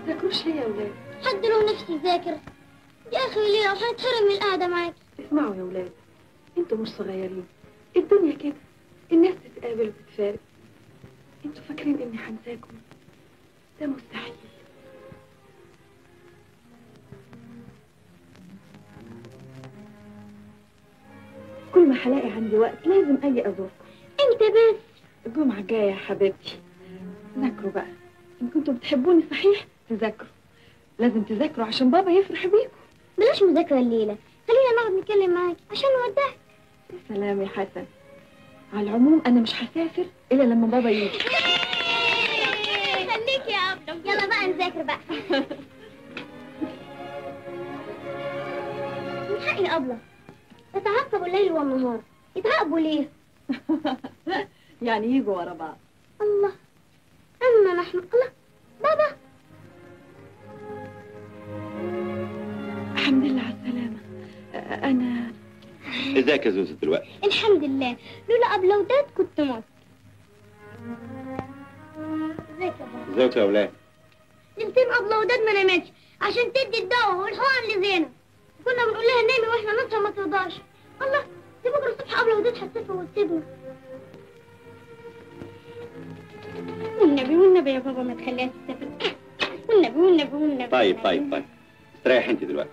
تذاكروش ليه يا ولاد حد له نفسي يذاكر يا اخي ليه هنتحرم من القعده معاك اسمعوا يا ولاد انتوا مش صغيرين الدنيا كده الناس تتقابل وتتفارق انتوا فاكرين اني هنساكم ده مستحيل كل ما هلاقي عندي وقت لازم اجي ازوركم انت بس الجمعة الجاية يا حبيبتي ذاكروا بقى إن كنتوا بتحبوني صحيح تذاكروا لازم تذاكروا عشان بابا يفرح بيكم بلاش مذاكره الليله خلينا نقعد نتكلم معاك عشان نودعك يا سلام يا حسن على العموم أنا مش هسافر إلا لما بابا يجي خليك يا ابله يلا بقى نذاكر بقى من حقي ابله يتعقبوا الليل والنهار يتعقبوا ليه يعني يجوا ورا بعض الله اما نحن الله بابا الحمد لله على السلامة أ- أنا ازيك يا زوزو دلوقتي الحمد لله لولا ابله وداد كنت مت ازيك يا بابا ازيك يا اولاد ليلتين ابله وداد ما نامتش عشان تدي الدواء والحقن لزينب كنا بنقول لها نامي واحنا نصحى ما ترضاش الله دي بكره الصبح ابله وداد هتسافر وتسيبنا والنبي والنبي يا بابا ما تخليها تسافر والنبي والنبي والنبي طيب طيب طيب استريح انت دلوقتي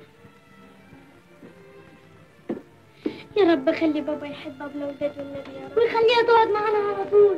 يا رب خلي بابا يحب ابله وداد والنبي يا رب ويخليها تقعد معانا على طول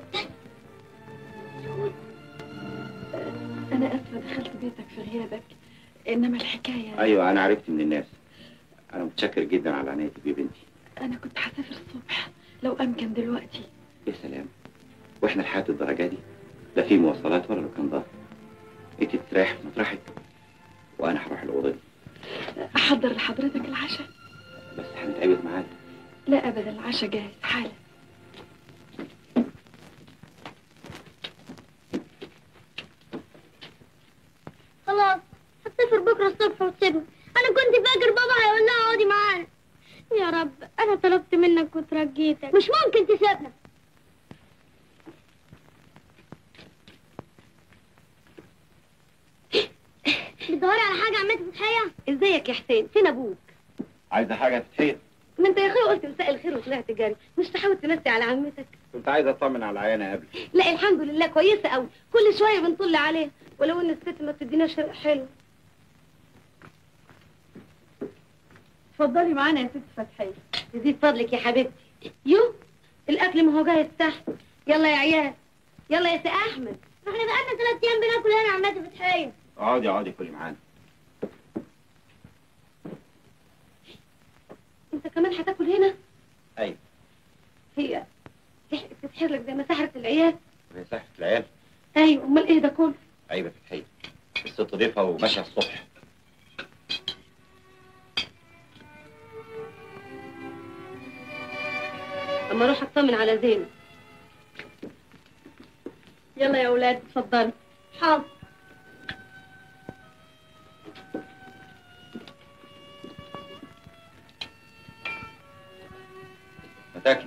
أنا آسفة دخلت بيتك في غيابك إنما الحكاية ايوه انا عرفت من الناس انا متشكر جدا على عنايتك ببنتي أنا كنت هسافر الصبح لو أمكن دلوقتي يا سلام واحنا لحد الدرجه دي لا في مواصلات ولا لوكندات انت تستريح في مطرحك وانا هروح الاوضه دي أحضر لحضرتك العشاء بس هنتقابل معاك لا أبدا العشاء جاهز حالا خلاص هتسافر بكره الصبح وتسيبنا انا كنت فاكر بابا هيقول لها اقعدي معانا يا رب انا طلبت منك وترجيتك مش ممكن تسيبنا بتدوري على حاجه عمتي فتحيه ازيك يا حسين فين ابوك عايزه حاجه تتحير ما انت يا اخويا قلت مساء الخير وطلعت جري مش تحاول تمسي على عمتك كنت عايزه اطمن على العيانه قبل لا الحمد لله كويسه قوي كل شويه بنطل عليها ولو ان الست ما بتديناش رق حلو اتفضلي معانا يا ست فتحية يزيد فضلك يا حبيبتي يو الاكل ما هو جاهز تحت يلا يا عيال يلا يا سي احمد احنا بقالنا ثلاث ايام بناكل هنا عمتي فتحيه اقعدي اقعدي كلي معانا انت كمان هتاكل هنا ايوه هي تح- تتحر لك زي ما سحرت العيال وهي صحة العيال ايوه امال ايه ده كله ايوه فتحيه الست ضيفها وماشيه الصبح اما اروح اطمن على زينب يلا يا اولاد اتفضلوا حاضر ما تاكلوا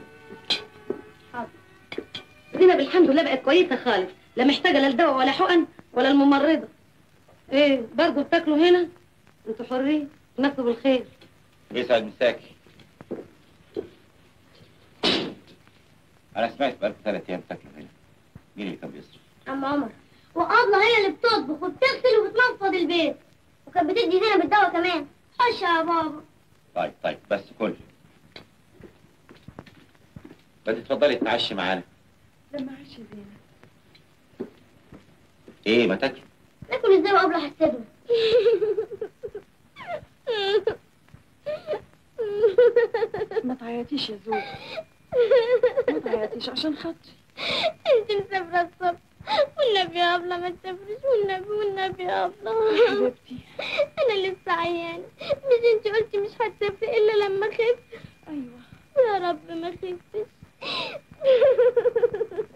زينب الحمد لله بقت كويسه خالص لا محتاجه لا الدواء ولا حقن ولا الممرضه ايه برضه بتاكلوا هنا انتوا حرين ناكلوا بالخير يسعد مساكي انا سمعت بقالكم ثلاث ايام تاكلوا هنا مين اللي كان بيصرف عم عمر وابله هي اللي بتطبخ وبتغسل وبتنفض البيت وكانت بتدي زينب الدواء كمان خش يا بابا طيب طيب بس كل ما تتفضلي تتعشي معانا لما عاش زينب ايه ما تاكلوا ناكل ازاي وابله حسدنا ما تعيطيش يا زوج ما تعيطيش عشان خاطري انت مسافرة الصبح والنبي يا ابله ما تسافريش والنبي والنبي يا ابله حبيبتي انا لسه عيانة مش انت قلتي مش هتسافري الا لما اخف ايوه يا رب ما خفتش